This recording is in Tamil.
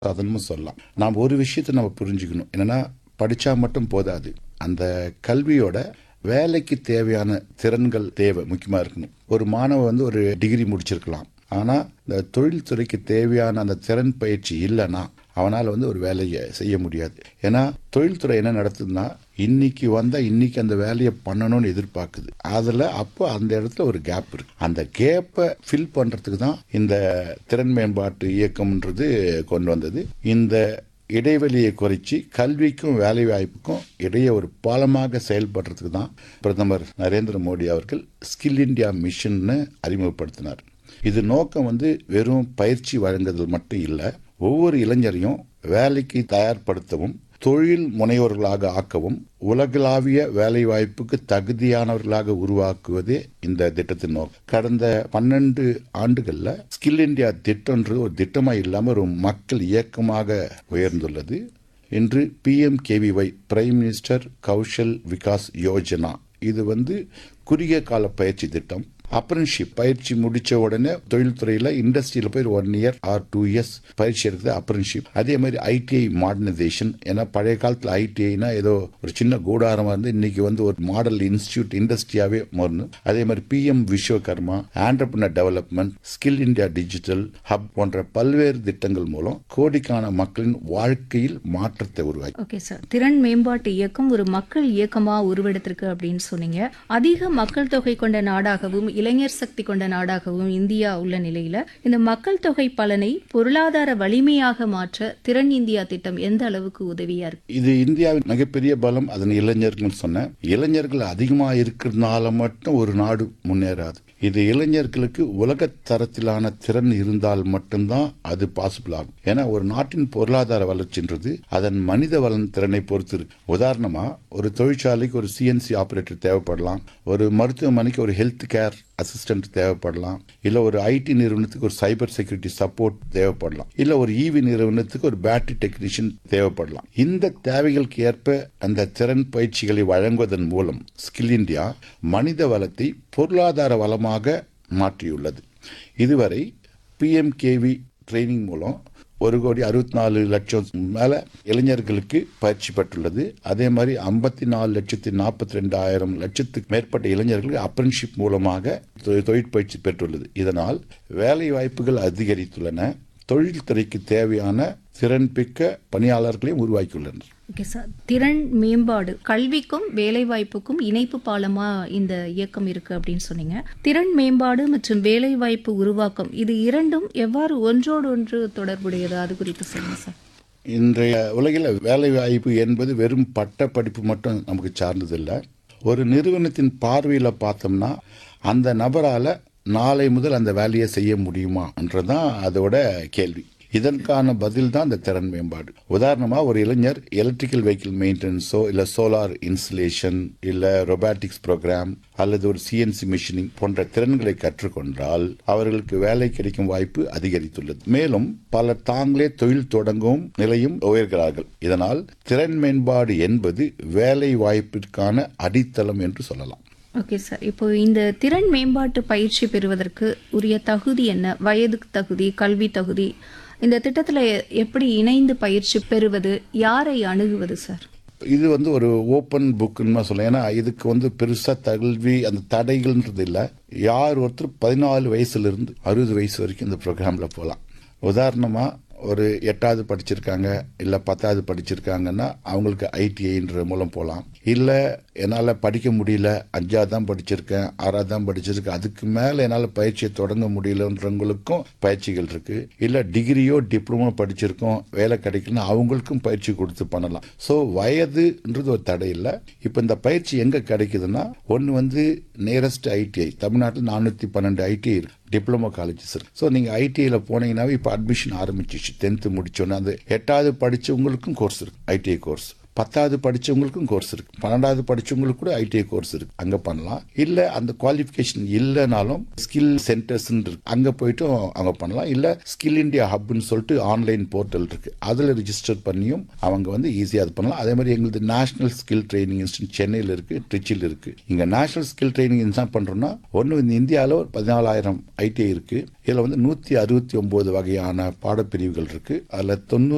அதன்னு சொல்லலாம் நாம் ஒரு விஷயத்தை நம்ம புரிஞ்சுக்கணும் என்னன்னா படிச்சா மட்டும் போதாது அந்த கல்வியோட வேலைக்கு தேவையான திறன்கள் தேவை முக்கியமா இருக்கணும் ஒரு மாணவன் வந்து ஒரு டிகிரி முடிச்சிருக்கலாம் ஆனா இந்த தொழில்துறைக்கு தேவையான அந்த திறன் பயிற்சி இல்லைன்னா அவனால் வந்து ஒரு வேலையை செய்ய முடியாது ஏன்னா தொழில்துறை என்ன நடத்துதுன்னா இன்னைக்கு வந்தா இன்னைக்கு அந்த வேலையை பண்ணணும்னு எதிர்பார்க்குது அதுல அப்போ அந்த இடத்துல ஒரு கேப் இருக்கு அந்த கேப்பை ஃபில் பண்றதுக்கு தான் இந்த திறன் மேம்பாட்டு இயக்கம்ன்றது கொண்டு வந்தது இந்த இடைவெளியை குறைச்சி கல்விக்கும் வேலை வாய்ப்புக்கும் இடையே ஒரு பாலமாக செயல்படுறதுக்கு தான் பிரதமர் நரேந்திர மோடி அவர்கள் ஸ்கில் இந்தியா மிஷன்னு அறிமுகப்படுத்தினார் இது நோக்கம் வந்து வெறும் பயிற்சி வழங்குதல் மட்டும் இல்லை ஒவ்வொரு இளைஞரையும் வேலைக்கு தயார்படுத்தவும் தொழில் முனைவோர்களாக ஆக்கவும் உலகளாவிய வேலைவாய்ப்புக்கு தகுதியானவர்களாக உருவாக்குவதே இந்த திட்டத்தின் நோக்கம் கடந்த பன்னெண்டு ஆண்டுகள்ல ஸ்கில் இந்தியா திட்டம்ன்றது ஒரு திட்டமா இல்லாம ஒரு மக்கள் இயக்கமாக உயர்ந்துள்ளது இன்று PMKVY prime minister Kaushal Vikas Yojana இது வந்து குறுகிய கால பயிற்சி திட்டம் அப்ரன்ஷிப் பயிற்சி முடிச்ச உடனே தொழில்துறையில இண்டஸ்ட்ரியில போய் one year or two years பயிற்சி எடுக்குது அப்ரன்ஷிப் அதே மாதிரி ஐடிஐ மாடர்னைசேஷன் ஏன்னா பழைய காலத்துல ஐடிஐனா ஏதோ ஒரு சின்ன கூடாரமா இருந்து இன்னைக்கு வந்து ஒரு மாடல் இன்ஸ்டியூட் இண்டஸ்ட்ரியாவே மாறணும் அதே மாதிரி PM Vishwakarma entrepreneur development skill India digital hub போன்ற பல்வேறு திட்டங்கள் மூலம் கோடிக்கான மக்களின் வாழ்க்கையில் மாற்றத்தை உருவாக்கி ஓகே சார் திறன் மேம்பாட்டு இயக்கம் ஒரு மக்கள் இயக்கமா உருவெடுத்திருக்கு அப்படின்னு சொன்னீங்க அதிக மக்கள் தொகை கொண்ட நாடாகவும் இளைஞர் சக்தி கொண்ட நாடாகவும் இந்தியா உள்ள நிலையில இந்த மக்கள் தொகை பலனை பொருளாதார வலிமையாக மாற்ற திறன் இந்தியா திட்டம் எந்த அளவுக்கு உதவியா இருக்கு இது இந்தியாவின் மிகப்பெரிய பலம் அதன் இளைஞர்கள் சொன்னேன் இளைஞர்கள் அதிகமா இருக்கிறதுனால மட்டும் ஒரு நாடு முன்னேறாது இது இளைஞர்களுக்கு உலக தரத்திலான திறன் இருந்தால் மட்டும்தான் அது பாசிபிள் ஆகும் ஏன்னா ஒரு நாட்டின் பொருளாதார வளர்ச்சின்றது அதன் மனித வளன் திறனை பொறுத்து இருக்கு உதாரணமா ஒரு தொழிற்சாலைக்கு ஒரு சிஎன்சி ஆபரேட்டர் தேவைப்படலாம் ஒரு மருத்துவமனைக்கு ஒரு ஹெல்த் கேர் அசிஸ்டன்ட் தேவைப்படலாம் இல்ல ஒரு ஐடி நிறுவனத்துக்கு ஒரு சைபர் செக்யூரிட்டி சப்போர்ட் தேவைப்படலாம் இல்ல ஒரு ஈவி நிறுவனத்துக்கு ஒரு பேட்டரி டெக்னீஷியன் தேவைப்படலாம் இந்த தேவைகளுக்கு ஏற்ப அந்த திறன் பயிற்சிகளை வழங்குவதன் மூலம் ஸ்கில் இந்தியா மனித வளத்தை பொருளாதார வளமாக மாற்றியுள்ளது இதுவரை பிஎம்கேவி ட்ரைனிங் மூலம் ஒரு கோடி அறுபத்தி நாலு லட்சம் மேல இளைஞர்களுக்கு பயிற்சி பெற்றுள்ளது அதே மாதிரி ஐம்பத்தி நாலு லட்சத்தி நாற்பத்தி ரெண்டாயிரம் லட்சத்துக்கு மேற்பட்ட இளைஞர்களுக்கு அப்ரன்ஷிப் மூலமாக தொ- தொழிற்பயிற்சி பெற்றுள்ளது இதனால் வேலை வாய்ப்புகள் அதிகரித்துள்ளன தொழில்துறைக்கு தேவையான திறன்பிக்க பணியாளர்களையும் உருவாக்கியுள்ளனர் ஓகே சார் திறன் மேம்பாடு கல்விக்கும் வேலைவாய்ப்புக்கும் இணைப்பு பாலமா இந்த இயக்கம் இருக்கு அப்படின்னு சொன்னீங்க திறன் மேம்பாடு மற்றும் வேலைவாய்ப்பு உருவாக்கம் இது இரண்டும் எவ்வாறு ஒன்றோடு ஒன்று தொடர்புடையது அது குறித்து சொல்லுங்க சார் இன்றைய உலகில் வேலை வாய்ப்பு என்பது வெறும் பட்ட படிப்பு மட்டும் நமக்கு சார்ந்ததில்லை ஒரு நிறுவனத்தின் பார்வையில் பார்த்தோம்னா அந்த நபரால நாளை முதல் அந்த வேலையை செய்ய முடியுமான்றதான் அதோட கேள்வி இதற்கான பதில் தான் இந்த திறன் மேம்பாடு உதாரணமா ஒரு இளைஞர் எலக்ட்ரிக்கல் வெஹிக்கிள் மெயின்டெனன்ஸோ இல்ல சோலார் இன்ஸ்டலேஷன் இல்ல ரொபாட்டிக்ஸ் ப்ரோக்ராம் அல்லது ஒரு சிஎன்சி மிஷினிங் போன்ற திறன்களை கற்றுக்கொண்டால் அவர்களுக்கு வேலை கிடைக்கும் வாய்ப்பு அதிகரித்துள்ளது மேலும் பலர் தாங்களே தொழில் தொடங்கும் நிலையும் உயர்கிறார்கள் இதனால் திறன் மேம்பாடு என்பது வேலை வாய்ப்பிற்கான அடித்தளம் என்று சொல்லலாம் ஓகே சார் இப்போ இந்த திறன் மேம்பாட்டு பயிற்சி பெறுவதற்கு உரிய தகுதி என்ன வயது தகுதி கல்வி தகுதி இந்த திட்டத்துல எப்படி இணைந்து பயிற்சி பெறுவது யாரை அணுகுவது சார் இது வந்து ஒரு ஓப்பன் புக்குன்னு சொல்லலாம் ஏன்னா இதுக்கு வந்து பெருசா கல்வி அந்த தடைகள்ன்றது இல்லை யார் ஒருத்தர் பதினாலு வயசுல இருந்து அறுபது வயசு வரைக்கும் இந்த ப்ரோக்ராம்ல போகலாம் உதாரணமா ஒரு எட்டாவது படிச்சிருக்காங்க இல்ல பத்தாவது படிச்சிருக்காங்கன்னா அவங்களுக்கு ஐடிஐன்ற மூலம் போகலாம் இல்ல என்னால படிக்க முடியல அஞ்சாவது தான் படிச்சிருக்கேன் ஆறாவது தான் படிச்சிருக்கேன் அதுக்கு மேல என்னால பயிற்சியை தொடங்க முடியலன்றவங்களுக்கும் பயிற்சிகள் இருக்கு இல்ல டிகிரியோ டிப்ளமோ படிச்சிருக்கோம் வேலை கிடைக்கலன்னா அவங்களுக்கும் பயிற்சி கொடுத்து பண்ணலாம் ஸோ வயதுன்றது ஒரு தடை இல்லை இப்போ இந்த பயிற்சி எங்க கிடைக்குதுன்னா ஒன்று வந்து நியரஸ்ட் ஐடிஐ தமிழ்நாட்டில் நானூற்றி பன்னெண்டு ஐடிஐ இருக்கு டிப்ளமோ காலேஜஸ் இருக்கு ஸோ நீங்கள் ஐடிஐயில் போனீங்கன்னாவே இப்போ அட்மிஷன் ஆரம்பிச்சிச்சு டென்த்து முடிச்சோன்னே அந்த எட்டாவது படிச்சவங்களுக்கும் கோர்ஸ் இருக்கு ஐடிஐ கோர்ஸ் பத்தாவது படிச்சவங்களுக்கும் கோர்ஸ் இருக்கு பன்னெண்டாவது படிச்சவங்களுக்கு கூட ஐடிஐ கோர்ஸ் இருக்கு அங்க பண்ணலாம் இல்ல அந்த குவாலிஃபிகேஷன் இல்லைனாலும் ஸ்கில் சென்டர்ஸ் இருக்கு அங்க போயிட்டும் அவங்க பண்ணலாம் இல்ல ஸ்கில் இந்தியா ஹப்னு சொல்லிட்டு ஆன்லைன் போர்ட்டல் இருக்கு அதுல ரிஜிஸ்டர் பண்ணியும் அவங்க வந்து ஈஸியா அது பண்ணலாம் அதே மாதிரி எங்களுக்கு நேஷனல் ஸ்கில் ட்ரைனிங் இன்ஸ்டியூட் சென்னையில் இருக்கு ட்ரிச்சில் இருக்கு இங்க நேஷனல் ஸ்கில் ட்ரைனிங் என்ன பண்றோம்னா ஒன்னு இந்த இந்தியாவில் ஒரு பதினாலாயிரம் ஐடிஐ இருக்கு இதுல வந்து நூத்தி அறுபத்தி ஒன்பது வகையான பாடப்பிரிவுகள் இருக்கு அதுல தொண்ணூறு